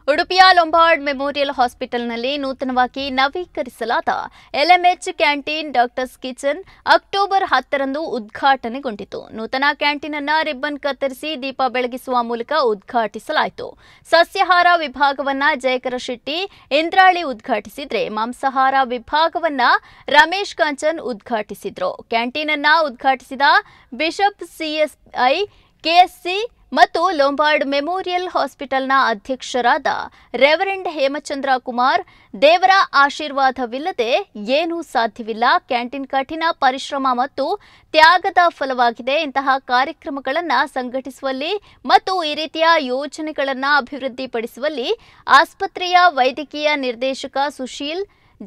ಉಡುಪಿಯ Lombard memorial ಹಾಸ್ಪಿಟಲ್ನಲ್ಲಿ ನೂತನವಾಗಿ ನವೀಕರಿಸಲಾದ LMH canteen doctors kitchen October ಹತ್ತರಂದು ಉದ್ಘಾಟನೆಗೊಂಡಿತು ನೂತನ ಕ್ಯಾಂಟೀನ್ ಅನ್ನ ರಿಬ್ಬನ್ ಕತ್ತರಿಸಿ ದೀಪ ಬೆಳಗಿಸುವ ಮೂಲಕ ಉದ್ಘಾಟಿಸಲಾಯಿತು ಸಸ್ಯಾಹಾರ ವಿಭಾಗವನ್ನ ಜಯಕರ ಶೆಟ್ಟಿ ಇಂದ್ರಾಳಿ ಉದ್ಘಾಟಿಸಿದ್ರೆ ಮಾಂಸಾಹಾರ ವಿಭಾಗವನ್ನ ರಮೇಶ್ ಕಾಂಚನ್ ಉದ್ಘಾಟಿಸಿದ್ರು ಕ್ಯಾಂಟೀನ್ ಅನ್ನ ಉದ್ಘಾಟಿಸಿದ ಬಿಷಪ್ ಸಿಎಸ್ಐ ಕೆಎಸ್ಸಿ ಮತ್ತು ಲೊಂಬಾರ್ಡ್ ಮೆಮೋರಿಯಲ್ ಹಾಸ್ಪಿಟಲ್ನ ಅಧ್ಯಕ್ಷರಾದ ರೆವರೆಂಡ್ ಹೇಮಚಂದ್ರ ಕುಮಾರ್ ದೇವರ ಆಶೀರ್ವಾದವಿಲ್ಲದೆ ಏನೂ ಸಾಧ್ಯವಿಲ್ಲ ಕ್ಯಾಂಟೀನ್ ಕಠಿಣ ಪರಿಶ್ರಮ ಮತ್ತು ತ್ಯಾಗದ ಫಲವಾಗಿದೆ ಇಂತಹ ಕಾರ್ಯಕ್ರಮಗಳನ್ನು ಸಂಘಟಿಸುವಲ್ಲಿ ಮತ್ತು ಈ ರೀತಿಯ ಯೋಜನೆಗಳನ್ನು ಅಭಿವೃದ್ಧಿಪಡಿಸುವಲ್ಲಿ ಆಸ್ಪತ್ರೆಯ ವೈದ್ಯಕೀಯ ನಿರ್ದೇಶಕ ಸುಶೀಲ್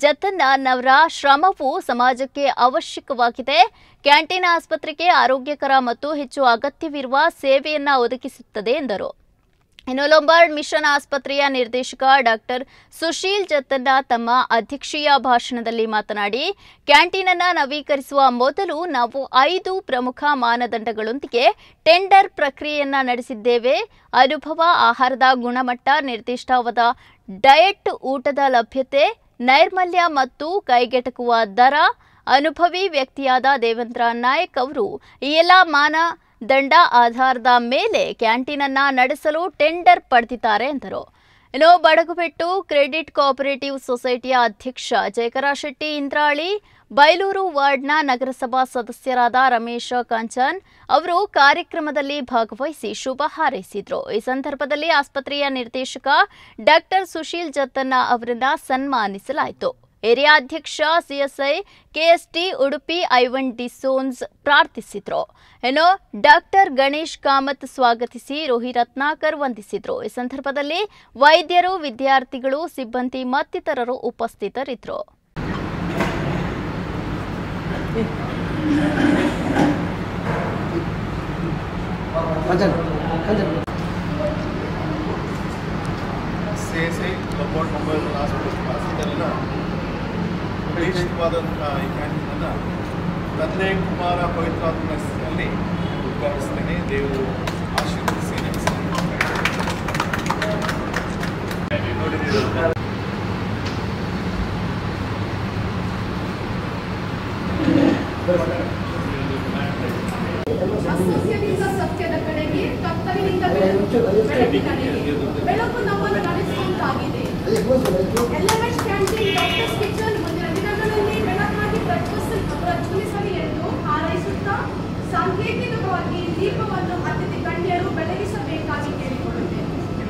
ಜತನ್ನವರ ಶ್ರಮವು ಸಮಾಜಕ್ಕೆ ಅವಶ್ಯಕವಾಗಿದೆ ಕ್ಯಾಂಟೀನ್ ಆಸ್ಪತ್ರೆಗೆ ಆರೋಗ್ಯಕರ ಮತ್ತು ಹೆಚ್ಚು ಅಗತ್ಯವಿರುವ ಸೇವೆಯನ್ನ ಒದಗಿಸುತ್ತದೆ ಎಂದರು ಇನ್ನು ಲೊಂಬಾರ್ಡ್ ಮಿಷನ್ ಆಸ್ಪತ್ರೆಯ ನಿರ್ದೇಶಕ ಡಾಕ್ಟರ್ ಸುಶೀಲ್ ಜತನ್ನ ತಮ್ಮ ಅಧ್ಯಕ್ಷೀಯ ಭಾಷಣದಲ್ಲಿ ಮಾತನಾಡಿ ಕ್ಯಾಂಟೀನ್ ಅನ್ನ ನವೀಕರಿಸುವ ಮೊದಲು ನಾವು ಐದು ಪ್ರಮುಖ ಮಾನದಂಡಗಳೊಂದಿಗೆ ಟೆಂಡರ್ ಪ್ರಕ್ರಿಯೆಯನ್ನ ನಡೆಸಿದ್ದೇವೆ ಅನುಭವ ಆಹಾರದ ಗುಣಮಟ್ಟ ನಿರ್ದಿಷ್ಟವಾದ ಡಯಟ್ ಊಟದ ಲಭ್ಯತೆ ನೈರ್ಮಲ್ಯ ಮತ್ತು ಕೈಗೆಟಕುವ ದರ ಅನುಭವಿ ವ್ಯಕ್ತಿಯಾದ ದೇವೇಂದ್ರ ನಾಯಕ್ ಅವರು ಈ ಎಲ್ಲ ಮಾನದಂಡ ಆಧಾರದ ಮೇಲೆ ಕ್ಯಾಂಟೀನ್ ಅನ್ನ ನಡೆಸಲು ಟೆಂಡರ್ ಪಡೆದಿದ್ದಾರೆ ಎಂದರು ಇನ್ನು ಬಡಗುಬೆಟ್ಟು ಕ್ರೆಡಿಟ್ ಕೋಆಪರೇಟಿವ್ ಸೊಸೈಟಿಯ ಅಧ್ಯಕ್ಷ ಜಯಕರ ಶೆಟ್ಟಿ ಇಂದ್ರಾಳಿ ಬೈಲೂರು ವಾರ್ಡ್ನ ನಗರಸಭಾ ಸದಸ್ಯರಾದ ರಮೇಶ್ ಕಾಂಚನ್ ಅವರು ಕಾರ್ಯಕ್ರಮದಲ್ಲಿ ಭಾಗವಹಿಸಿ ಶುಭ ಹಾರೈಸಿದ್ರು ಈ ಸಂದರ್ಭದಲ್ಲಿ ಆಸ್ಪತ್ರೆಯ ನಿರ್ದೇಶಕ ಡಾಕ್ಟರ್ ಸುಶೀಲ್ ಜತ್ತನ್ನ ಅವರನ್ನ ಸನ್ಮಾನಿಸಲಾಯಿತು ಏರಿಯಾ ಅಧ್ಯಕ್ಷ CSI KST Udupi Ivan D'Souza ಪ್ರಾರ್ಥಿಸಿದ್ರು ಏನೋ ಡಾಕ್ಟರ್ ಗಣೇಶ್ ಕಾಮತ್ ಸ್ವಾಗತಿಸಿ ರೋಹಿ ರತ್ನಾಕರ್ ವಂದಿಸಿದ್ರು ಈ ಸಂದರ್ಭದಲ್ಲಿ ವೈದ್ಯರು ವಿದ್ಯಾರ್ಥಿಗಳು ಸಿಬ್ಬಂದಿ ಮತ್ತಿತರರು ಉಪಸ್ಥಿತರಿದ್ದರು Kanchan Kanchan CSI Lombard mobile ಹಾಸ್ಪಿಟಲ್ನ ಪ್ರತಿಷ್ಠಿತವಾದಂತಹ ಈ ಕ್ಯಾಂಟೀನನ್ನು ತಂದೆ ಕುಮಾರ ಪವಿತ್ರಾತ್ಮನಲ್ಲಿ ಉದ್ಘಾಟಿಸ್ತೇನೆ ದೇವರು ಆಶೀರ್ವದಿಸಿ ನಡೆಸಿ ನೋಡಿದ್ದೀರಲ್ಲ ಅಸಸ್ಯದಿಂದ ಸತ್ಯದ ಕಡೆಗೆ ಕತ್ತಲಿನಿಂದ ಬೆಳಕು ಬೆಳಕಿನೆಡೆಗೆ. ಬೆಳಕು ನಮ್ಮನ್ನು ನಡೆಸುವಂತಾಗಿದೆ ಎಲ್ಎಂಎಸ್ ಕ್ಯಾಂಟೀನ್ ಡಾಕ್ಟರ್ಸ್ ಕಿಚನ್ ಮುಂದಿನ ದಿನಗಳಲ್ಲಿ ಬೆಳಕಾಗಿ ಪ್ರಜ್ವಲಿಸ- ಪ್ರಜ್ವಲಿಸಲಿ ಎಂದು ಹಾರೈಸುತ್ತಾ ಸಾಂಕೇತಿಕವಾಗಿ ದೀಪವನ್ನು ಅತಿಥಿ ಗಣ್ಯರು ಬೆಳಗಿಸಬೇಕಾಗಿ ಕೇಳಿಕೊಳ್ಳುತ್ತೇನೆ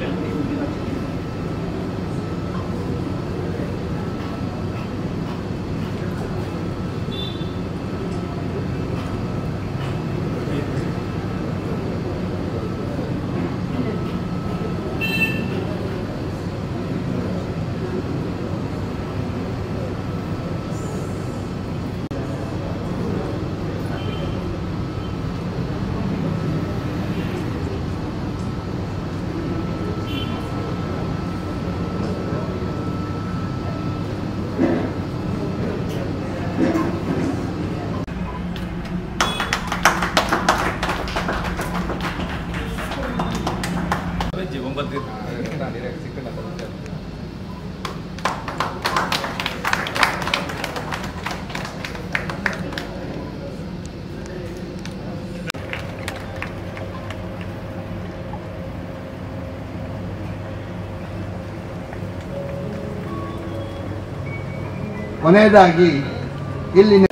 ಕೊನೆಯದಾಗಿ ಇಲ್ಲಿನ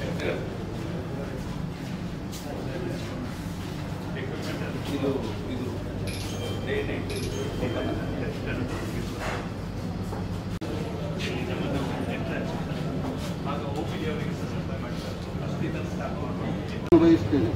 ಬಯಸ್ತೇನೆ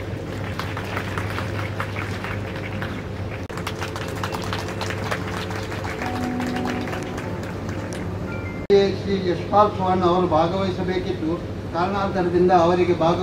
ಶ್ರೀ ಯಶ್ಪಾಲ್ ಚೌಹಾಣ್ ಅವರು ಭಾಗವಹಿಸಬೇಕಿತ್ತು ಕಾರಣಾಂತರದಿಂದ ಅವರಿಗೆ ಭಾಗವ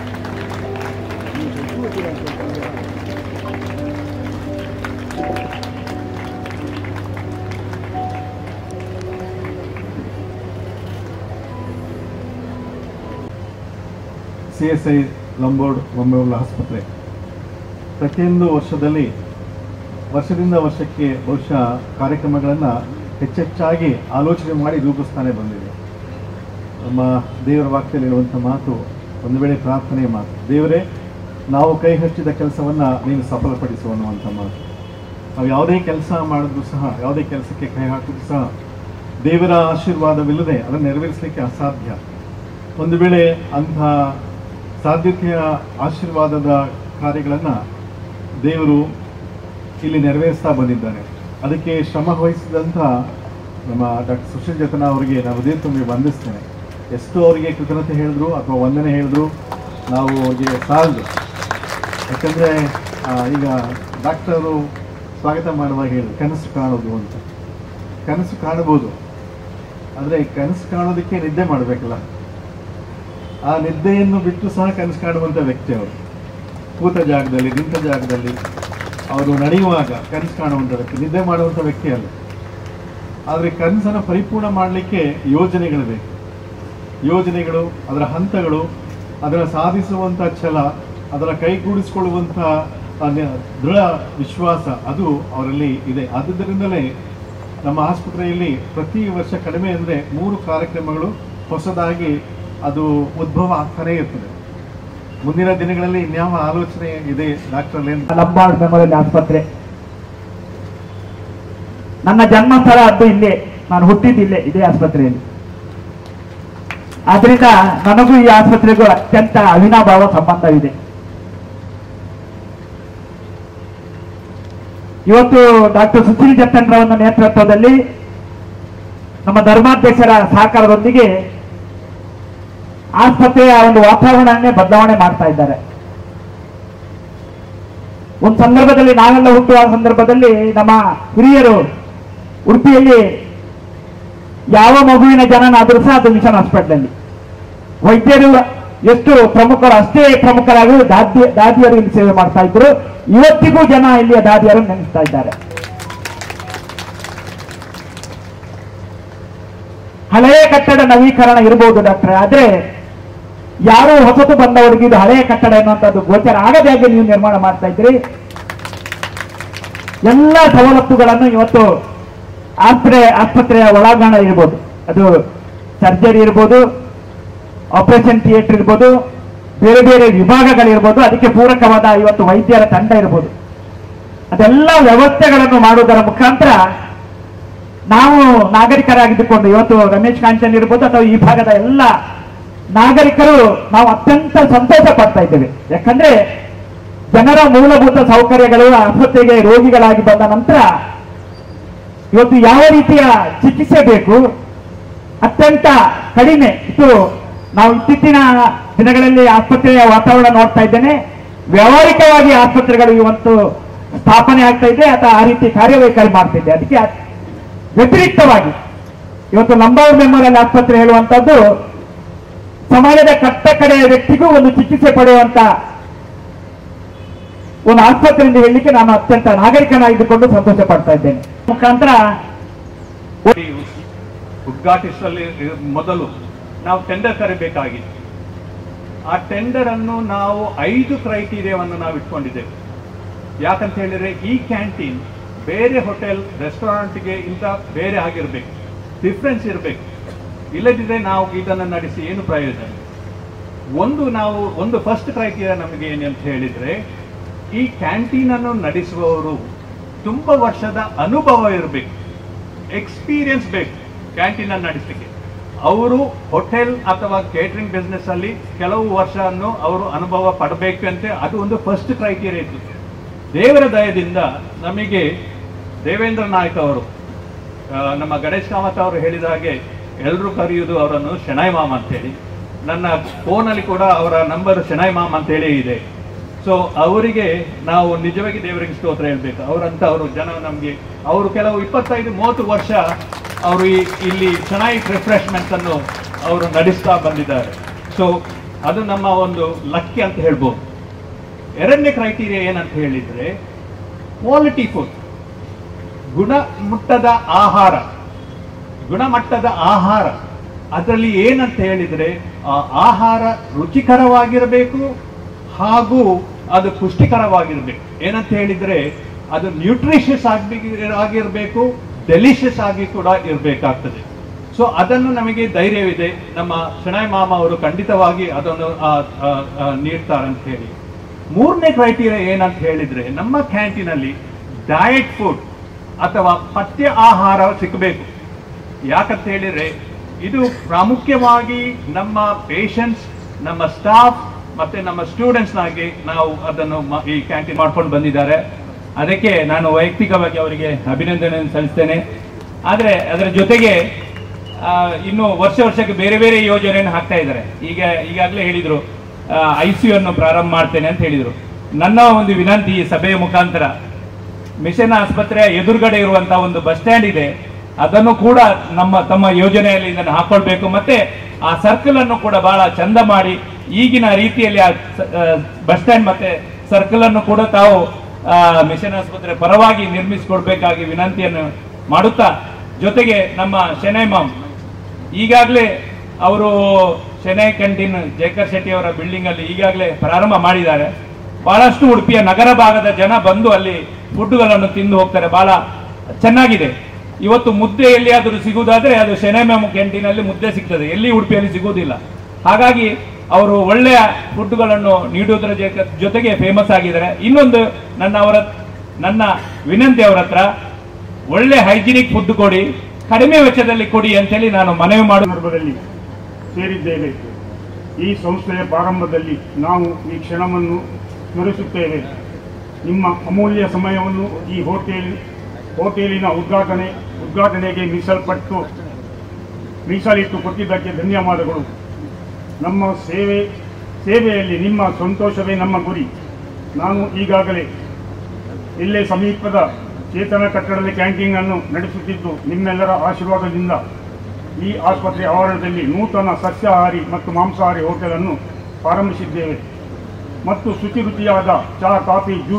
ಸಿ ಎಸ್ ಐ ಲಂಬೋರ್ಡ್ ಬೊಂಬೆವುಲ್ಲ ಆಸ್ಪತ್ರೆ ಪ್ರತಿಯೊಂದು ವರ್ಷದಲ್ಲಿ ವರ್ಷದಿಂದ ವರ್ಷಕ್ಕೆ ಬಹುಶಃ ಕಾರ್ಯಕ್ರಮಗಳನ್ನು ಹೆಚ್ಚೆಚ್ಚಾಗಿ ಆಲೋಚನೆ ಮಾಡಿ ರೂಪಿಸ್ತಾನೆ ಬಂದಿದೆ ನಮ್ಮ ದೇವರ ವಾಕ್ಯದಲ್ಲಿ ಇರುವಂಥ ಮಾತು ಒಂದು ವೇಳೆ ಪ್ರಾರ್ಥನೆಯ ಮಾತು ದೇವರೇ ನಾವು ಕೈ ಹಚ್ಚಿದ ಕೆಲಸವನ್ನು ನೀನು ಸಫಲಪಡಿಸು ಅನ್ನುವಂಥ ಮಾತು ನಾವು ಯಾವುದೇ ಕೆಲಸ ಮಾಡಿದ್ರು ಸಹ ಯಾವುದೇ ಕೆಲಸಕ್ಕೆ ಕೈ ಹಾಕಿದ್ರು ಸಹ ದೇವರ ಆಶೀರ್ವಾದವಿಲ್ಲದೆ ಅದನ್ನು ನೆರವೇರಿಸಲಿಕ್ಕೆ ಅಸಾಧ್ಯ ಒಂದು ವೇಳೆ ಅಂಥ ಸಾಧ್ಯತೆಯ ಆಶೀರ್ವಾದದ ಕಾರ್ಯಗಳನ್ನು ದೇವರು ಇಲ್ಲಿ ನೆರವೇರಿಸ್ತಾ ಬಂದಿದ್ದಾನೆ ಅದಕ್ಕೆ ಶ್ರಮ ವಹಿಸಿದಂಥ ನಮ್ಮ ಡಾಕ್ಟರ್ ಸುಶೀಲ್ ಜತನ ಅವರಿಗೆ ನಾವು ಇದೇ ತುಂಬಿ ವಂದಿಸ್ತೇನೆ ಎಷ್ಟು ಅವರಿಗೆ ಕೃತಜ್ಞತೆ ಹೇಳಿದ್ರು ಅಥವಾ ವಂದನೆ ಹೇಳಿದ್ರು ನಾವು ಅವರಿಗೆ ಸಾಲದು ಯಾಕಂದರೆ ಈಗ ಡಾಕ್ಟರು ಸ್ವಾಗತ ಮಾಡುವಾಗ ಹೇಳಿದ್ರು ಕನಸು ಕಾಣೋದು ಅಂತ ಕನಸು ಕಾಣಬಹುದು ಆದರೆ ಕನಸು ಕಾಣೋದಕ್ಕೆ ನಿದ್ದೆ ಮಾಡಬೇಕಲ್ಲ ಆ ನಿದ್ದೆಯನ್ನು ಬಿಟ್ಟು ಸಹ ಕನಸು ಕಾಣುವಂಥ ವ್ಯಕ್ತಿ ಅವರು ಕೂತ ಜಾಗದಲ್ಲಿ ನಿಂತ ಜಾಗದಲ್ಲಿ ಅವರು ನಡೆಯುವಾಗ ಕನಸು ಕಾಣುವಂಥ ವ್ಯಕ್ತಿ ನಿದ್ದೆ ಮಾಡುವಂಥ ವ್ಯಕ್ತಿ ಅಲ್ಲ ಆದರೆ ಕನಸನ್ನು ಪರಿಪೂರ್ಣ ಮಾಡಲಿಕ್ಕೆ ಯೋಜನೆಗಳು ಬೇಕು ಯೋಜನೆಗಳು ಅದರ ಹಂತಗಳು ಅದನ್ನು ಸಾಧಿಸುವಂಥ ಛಲ ಅದರ ಕೈಗೂಡಿಸಿಕೊಳ್ಳುವಂಥ ಆ ನ- ದೃಢ ವಿಶ್ವಾಸ ಅದು ಅವರಲ್ಲಿ ಇದೆ ಆದುದರಿಂದಲೇ ನಮ್ಮ ಆಸ್ಪತ್ರೆಯಲ್ಲಿ ಪ್ರತಿ ವರ್ಷ ಕಡಿಮೆ ಅಂದರೆ ಮೂರು ಕಾರ್ಯಕ್ರಮಗಳು ಹೊಸದಾಗಿ ಅದು ಉದ್ಭವ ಆಗ್ತಾನೇ ಇರ್ತದೆ ಮುಂದಿನ ದಿನಗಳಲ್ಲಿ ಇನ್ಯಾವ ಆಲೋಚನೆ ಇದೆ ಡಾಕ್ಟರ್ ಲೇನ್ ಲಂಬಾರ್ಡ್ ಮೆಮೋರಿಯಲ್ ಆಸ್ಪತ್ರೆ ನನ್ನ ಜನ್ಮಸ್ಥಳ ಅದು ಇಲ್ಲೇ ನಾನು ಹುಟ್ಟಿದ್ದು ಇಲ್ಲೇ ಇದೇ ಆಸ್ಪತ್ರೆಯಲ್ಲಿ ಆದ್ರಿಂದ ನನಗೂ ಈ ಆಸ್ಪತ್ರೆಗೂ ಅತ್ಯಂತ ಅವಿನಾಭಾವ ಸಂಬಂಧವಿದೆ ಇವತ್ತು ಡಾಕ್ಟರ್ ಸುಶೀಲ್ ಜತ್ತನ್ರವರ ನೇತೃತ್ವದಲ್ಲಿ ನಮ್ಮ ಧರ್ಮಾಧ್ಯಕ್ಷರ ಸಹಕಾರದೊಂದಿಗೆ ಆಸ್ಪತ್ರೆಯ ಒಂದು ವಾತಾವರಣವನ್ನೇ ಬದಲಾವಣೆ ಮಾಡ್ತಾ ಇದ್ದಾರೆ ಒಂದು ಸಂದರ್ಭದಲ್ಲಿ ನಾವೆಲ್ಲ ಹುಟ್ಟುವ ಸಂದರ್ಭದಲ್ಲಿ ನಮ್ಮ ಹಿರಿಯರು ಉಡುಪಿಯಲ್ಲಿ ಯಾವ ಮಗುವಿನ ಜನನಾದರೂ ಸಹ ಅದು ಮಿಷನ್ ಹಾಸ್ಪಿಟಲ್ ವೈದ್ಯರು ಎಷ್ಟು ಪ್ರಮುಖರು ಅಷ್ಟೇ ಪ್ರಮುಖರಾಗಿ ದಾದಿ ದಾದಿಯರು ಇಲ್ಲಿ ಸೇವೆ ಮಾಡ್ತಾ ಇದ್ರು ಇವತ್ತಿಗೂ ಜನ ಇಲ್ಲಿಯ ದಾದಿಯರು ನೆನೆಸ್ತಾ ಇದ್ದಾರೆ ಹಳೆಯ ಕಟ್ಟಡ ನವೀಕರಣ ಇರಬಹುದು ಡಾಕ್ಟ್ರೆ ಆದ್ರೆ ಯಾರು ಹೊಸತು ಬಂದವರಿಗೆ ಇದು ಹಳೆಯ ಕಟ್ಟಡ ಎನ್ನುವಂಥದ್ದು ಗೋಚರ ಆಗದ ಹಾಗೆ ನೀವು ನಿರ್ಮಾಣ ಮಾಡ್ತಾ ಇದ್ರಿ ಎಲ್ಲ ಸವಲತ್ತುಗಳನ್ನು ಇವತ್ತು ಆಸ್ಪತ್ರೆ ಆಸ್ಪತ್ರೆಯ ಒಳಾಂಗಣ ಇರ್ಬೋದು ಅದು ಸರ್ಜರಿ ಇರ್ಬೋದು ಆಪರೇಷನ್ ಥಿಯೇಟರ್ ಇರ್ಬೋದು ಬೇರೆ ಬೇರೆ ವಿಭಾಗಗಳಿರ್ಬೋದು ಅದಕ್ಕೆ ಪೂರಕವಾದ ಇವತ್ತು ವೈದ್ಯರ ತಂಡ ಇರ್ಬೋದು ಅದೆಲ್ಲ ವ್ಯವಸ್ಥೆಗಳನ್ನು ಮಾಡುವುದರ ಮುಖಾಂತರ ನಾವು ನಾಗರಿಕರಾಗಿದ್ದುಕೊಂಡು ಇವತ್ತು ರಮೇಶ್ ಕಾಂಚನ್ ಇರ್ಬೋದು ಅಥವಾ ಈ ಭಾಗದ ಎಲ್ಲ ನಾಗರಿಕರು ನಾವು ಅತ್ಯಂತ ಸಂತೋಷ ಪಡ್ತಾ ಇದ್ದೇವೆ ಯಾಕಂದ್ರೆ ಜನರ ಮೂಲಭೂತ ಸೌಕರ್ಯಗಳು ಆಸ್ಪತ್ರೆಗೆ ರೋಗಿಗಳಾಗಿ ಬಂದ ನಂತರ ಇವತ್ತು ಯಾವ ರೀತಿಯ ಚಿಕಿತ್ಸೆ ಬೇಕು ಅತ್ಯಂತ ಕಡಿಮೆ ಇದು ನಾವು ಇತ್ತೀಚಿನ ದಿನಗಳಲ್ಲಿ ಆಸ್ಪತ್ರೆಯ ವಾತಾವರಣ ನೋಡ್ತಾ ಇದ್ದೇನೆ ವ್ಯಾವಹಾರಿಕವಾಗಿ ಆಸ್ಪತ್ರೆಗಳು ಇವತ್ತು ಸ್ಥಾಪನೆ ಆಗ್ತಾ ಇದೆ ಅಥವಾ ಆ ರೀತಿ ಕಾರ್ಯವೈಖರಿ ಮಾಡ್ತಾ ಇದೆ ಅದಕ್ಕೆ ಅತ್- ವ್ಯತಿರಿಕ್ತವಾಗಿ ಇವತ್ತು ಲಂಬಾವ್ ಮೆಮೋರಿಯಲ್ ಆಸ್ಪತ್ರೆ ಹೇಳುವಂತದ್ದು ಸಮಾಜದ ಕಟ್ಟ ಕಡೆಯ ವ್ಯಕ್ತಿಗೂ ಒಂದು ಚಿಕಿತ್ಸೆ ಪಡೆಯುವಂತ ಒಂದು ಆಸ್ಪತ್ರೆ ಎಂದು ಹೇಳಲಿಕ್ಕೆ ನಾನು ಅತ್ಯಂತ ನಾಗರಿಕನಾಗಿದ್ದುಕೊಂಡು ಸಂತೋಷ ಪಡ್ತಾ ಇದ್ದೇನೆ ಮುಖಾಂತರ ಉದ್ಘಾಟಿಸಲಿ ಮೊದಲು ನಾವು ಟೆಂಡರ್ ಕರಿಬೇಕಾಗಿತ್ತು ಆ ಟೆಂಡರ್ ಅನ್ನು ನಾವು ಐದು ಕ್ರೈಟೀರಿಯಾವನ್ನು ನಾವು ಇಟ್ಕೊಂಡಿದ್ದೇವೆ ಯಾಕಂತ ಹೇಳಿದ್ರೆ ಈ ಕ್ಯಾಂಟೀನ್ ಬೇರೆ ಹೋಟೆಲ್ ರೆಸ್ಟೋರೆಂಟ್ಗೆ ಇಂತ ಬೇರೆ ಆಗಿರ್ಬೇಕು ಡಿಫ್ರೆನ್ಸ್ ಇರಬೇಕು ಇಲ್ಲದಿದ್ರೆ ನಾವು ಇದನ್ನು ನಡೆಸಿ ಏನು ಪ್ರಯೋಜನ ಒಂದು ನಾವು ಒಂದು ಫಸ್ಟ್ ಕ್ರೈಟೀರಿಯಾ ನಮಗೆ ಏನಂತ ಹೇಳಿದ್ರೆ ಈ ಕ್ಯಾಂಟೀನ್ ಅನ್ನು ನಡೆಸುವವರು ತುಂಬಾ ವರ್ಷದ ಅನುಭವ ಇರಬೇಕು ಎಕ್ಸ್ಪೀರಿಯನ್ಸ್ ಬೇಕು ಕ್ಯಾಂಟೀನ್ ಅನ್ನು ನಡೆಸಲಿಕ್ಕೆ ಅವರು ಹೋಟೆಲ್ ಅಥವಾ ಕೇಟರಿಂಗ್ ಬಿಸ್ನೆಸ್ ಅಲ್ಲಿ ಕೆಲವು ವರ್ಷವನ್ನು ಅವರು ಅನುಭವ ಪಡಬೇಕು ಅಂತ ಅದು ಒಂದು ಫಸ್ಟ್ ಕ್ರೈಟೀರಿಯಾ ಇತ್ತು ದೇವರ ದಯದಿಂದ ನಮಗೆ ದೇವೇಂದ್ರ ನಾಯ್ಕ ಅವರು ಆ, ನಮ್ಮ ಗಣೇಶ್ ಕಾಮತ್ ಅವರು ಹೇಳಿದ ಹಾಗೆ ಎಲ್ಲರೂ ಕರೆಯುವುದು ಅವರನ್ನು ಶೆಣಾಯ್ ಮಾಮ್ ಅಂತೇಳಿ ನನ್ನ ಫೋನಲ್ಲಿ ಕೂಡ ಅವರ ನಂಬರ್ ಶೆಣಾಯ್ ಮಾಮ್ ಅಂತೇಳಿ ಇದೆ ಸೊ ಅವರಿಗೆ ನಾವು ನಿಜವಾಗಿ ದೇವರಿಗೆ ಸ್ತೋತ್ರ ಹೇಳ್ಬೇಕು ಅವರಂತ ಅವರು ಜನ ನಮಗೆ ಅವರು ಕೆಲವು ಇಪ್ಪತ್ತೈದು ಮೂವತ್ತು ವರ್ಷ ಅವರು ಈ ಇಲ್ಲಿ ಶೆಣಾಯಿ ರಿಫ್ರೆಶ್ಮೆಂಟ್ ಅನ್ನು ಅವರು ನಡೆಸ್ತಾ ಬಂದಿದ್ದಾರೆ ಸೊ ಅದು ನಮ್ಮ ಒಂದು ಲಕ್ಕಿ ಅಂತ ಹೇಳ್ಬೋದು ಎರಡನೇ ಕ್ರೈಟೀರಿಯಾ ಏನಂತ ಹೇಳಿದ್ರೆ ಕ್ವಾಲಿಟಿ ಫುಡ್ ಗುಣಮಟ್ಟದ ಆಹಾರ ಗುಣಮಟ್ಟದ ಆಹಾರ ಅದರಲ್ಲಿ ಏನಂತ ಹೇಳಿದ್ರೆ ಆ ಆಹಾರ ರುಚಿಕರವಾಗಿರಬೇಕು ಹಾಗೂ ಅದು ಪುಷ್ಟಿಕರವಾಗಿರಬೇಕು ಏನಂತ ಹೇಳಿದ್ರೆ ಅದು ನ್ಯೂಟ್ರಿಷಿಯಸ್ ಆಗಿ ಆಗಿರಬೇಕು ಡೆಲಿಷಿಯಸ್ ಆಗಿ ಕೂಡ ಇರಬೇಕಾಗ್ತದೆ ಸೊ ಅದನ್ನು ನಮಗೆ ಧೈರ್ಯವಿದೆ ನಮ್ಮ ಶಣೈ ಮಾಮ ಅವರು ಖಂಡಿತವಾಗಿ ಅದನ್ನು ಆ, ಆ, ಆ, ನೀಡ್ತಾರೆ ಅಂತ ಹೇಳಿ ಮೂರನೇ ಕ್ರೈಟೀರಿಯಾ ಏನಂತ ಹೇಳಿದ್ರೆ ನಮ್ಮ ಕ್ಯಾಂಟೀನಲ್ಲಿ ಡಯಟ್ ಫುಡ್ ಅಥವಾ ಪಥ್ಯ ಆಹಾರ ಸಿಕ್ಕಬೇಕು ಯಾಕಂತ ಹೇಳಿದ್ರೆ ಇದು ಪ್ರಾಮುಖ್ಯವಾಗಿ ನಮ್ಮ ಪೇಷಂಟ್ಸ್ ನಮ್ಮ ಸ್ಟಾಫ್ ಮತ್ತೆ ನಮ್ಮ ಸ್ಟೂಡೆಂಟ್ಸ್ನಾಗಿ ನಾವು ಅದನ್ನು ಮ- ಈ ಕ್ಯಾಂಟೀನ್ ಮಾಡ್ಕೊಂಡು ಬಂದಿದ್ದಾರೆ ಅದಕ್ಕೆ ನಾನು ವೈಯಕ್ತಿಕವಾಗಿ ಅವರಿಗೆ ಅಭಿನಂದನೆಯನ್ನು ಸಲ್ಲಿಸ್ತೇನೆ ಆದರೆ ಅದರ ಜೊತೆಗೆ ಆ, ಇನ್ನು ವರ್ಷ ವರ್ಷಕ್ಕೆ ಬೇರೆ ಬೇರೆ ಯೋಜನೆಯನ್ನು ಹಾಕ್ತಾ ಇದ್ದಾರೆ ಈಗ ಈಗಾಗಲೇ ಹೇಳಿದ್ರು ಐ ಸಿ ಅನ್ನು ಪ್ರಾರಂಭ ಮಾಡ್ತೇನೆ ಅಂತ ಹೇಳಿದ್ರು ನನ್ನ ಒಂದು ವಿನಂತಿ ಈ ಸಭೆಯ ಮುಖಾಂತರ ಮಿಷನ್ ಆಸ್ಪತ್ರೆಯ ಎದುರುಗಡೆ ಇರುವಂತಹ ಒಂದು ಬಸ್ ಸ್ಟ್ಯಾಂಡ್ ಇದೆ ಅದನ್ನು ಕೂಡ ನಮ್ಮ ತಮ್ಮ ಯೋಜನೆಯಲ್ಲಿ ಇದನ್ನು ಹಾಕೊಳ್ಬೇಕು ಮತ್ತೆ ಆ ಸರ್ಕಲ್ ಅನ್ನು ಕೂಡ ಬಹಳ ಚಂದ ಮಾಡಿ ಈಗಿನ ರೀತಿಯಲ್ಲಿ ಆ ಬಸ್ ಸ್ಟ್ಯಾಂಡ್ ಮತ್ತೆ ಸರ್ಕಲ್ ಅನ್ನು ಕೂಡ ತಾವು ಆ, ಮಿಷನ್ ಆಸ್ಪತ್ರೆ ಪರವಾಗಿ ನಿರ್ಮಿಸಿಕೊಡ್ಬೇಕಾಗಿ ವಿನಂತಿಯನ್ನು ಮಾಡುತ್ತಾ ಜೊತೆಗೆ ನಮ್ಮ ಶೆನೈ ಮಾಮ್ ಈಗಾಗಲೇ ಅವರು ಶೆನೈ ಕ್ಯಾಂಟೀನ್ ಜಯಕರ್ ಶೆಟ್ಟಿ ಅವರ ಬಿಲ್ಡಿಂಗ್ ಅಲ್ಲಿ ಈಗಾಗಲೇ ಪ್ರಾರಂಭ ಮಾಡಿದ್ದಾರೆ ಬಹಳಷ್ಟು ಉಡುಪಿಯ ನಗರ ಭಾಗದ ಜನ ಬಂದು ಅಲ್ಲಿ ಫುಡ್ಗಳನ್ನು ತಿಂದು ಹೋಗ್ತಾರೆ ಬಹಳ ಚೆನ್ನಾಗಿದೆ ಇವತ್ತು ಮುದ್ದೆ ಎಲ್ಲಿಯಾದರೂ ಸಿಗುವುದಾದ್ರೆ ಅದು ಶೆನೈ ಮ್ಯಾಮ್ ಕ್ಯಾಂಟೀನ್ ಅಲ್ಲಿ ಮುದ್ದೆ ಸಿಗ್ತದೆ ಎಲ್ಲಿ ಉಡುಪಿಯಲ್ಲಿ ಸಿಗುವುದಿಲ್ಲ ಹಾಗಾಗಿ ಅವರು ಒಳ್ಳೆಯ ಫುಡ್ಗಳನ್ನು ನೀಡುವುದರ ಜೊತೆ- ಜೊತೆಗೆ ಫೇಮಸ್ ಆಗಿದ್ದಾರೆ ಇನ್ನೊಂದು ನನ್ನ ಅವರ ನನ್ನ ವಿನಂತಿ ಅವರ ಹತ್ರ ಒಳ್ಳೆ ಹೈಜಿನಿಕ್ ಫುಡ್ ಕೊಡಿ ಕಡಿಮೆ ವೆಚ್ಚದಲ್ಲಿ ಕೊಡಿ ಅಂತೇಳಿ ನಾನು ಮನವಿ ಮಾಡು ಸಂದರ್ಭದಲ್ಲಿ ಸೇರಿದ್ದೇವೆ ಈ ಸಂಸ್ಥೆಯ ಪ್ರಾರಂಭದಲ್ಲಿ ನಾವು ಈ ಕ್ಷಣವನ್ನು ಸ್ಮರಿಸುತ್ತೇವೆ ನಿಮ್ಮ ಅಮೂಲ್ಯ ಸಮಯವನ್ನು ಈ ಹೋಟೆಲ್ ಹೋಟೆಲಿನ ಉದ್ಘಾಟನೆ ಉದ್ಘಾಟನೆಗೆ ಮೀಸಲ್ಪಟ್ಟು ಮೀಸಲಿಟ್ಟು ಕೊಟ್ಟಿದ್ದಕ್ಕೆ ಧನ್ಯವಾದಗಳು ನಮ್ಮ ಸೇವೆ ಸೇವೆಯಲ್ಲಿ ನಿಮ್ಮ ಸಂತೋಷವೇ ನಮ್ಮ ಗುರಿ ನಾನು ಈಗಾಗಲೇ ಇಲ್ಲೇ ಸಮೀಪದ ಚೇತನ ಕಟ್ಟಡದ ಕ್ಯಾಂಟೀನ್ ಅನ್ನು ನಡೆಸುತ್ತಿದ್ದು ನಿಮ್ಮೆಲ್ಲರ ಆಶೀರ್ವಾದದಿಂದ ಈ ಆಸ್ಪತ್ರೆ ಆವರಣದಲ್ಲಿ ನೂತನ ಸಸ್ಯಾಹಾರಿ ಮತ್ತು ಮಾಂಸಾಹಾರಿ ಹೋಟೆಲ್ ಅನ್ನು ಪ್ರಾರಂಭಿಸಿದ್ದೇವೆ ಮತ್ತು ಶುಚಿ ರುಚಿಯಾದ ಚಹಾ ಕಾಫಿ ಜ್ಯೂಸ್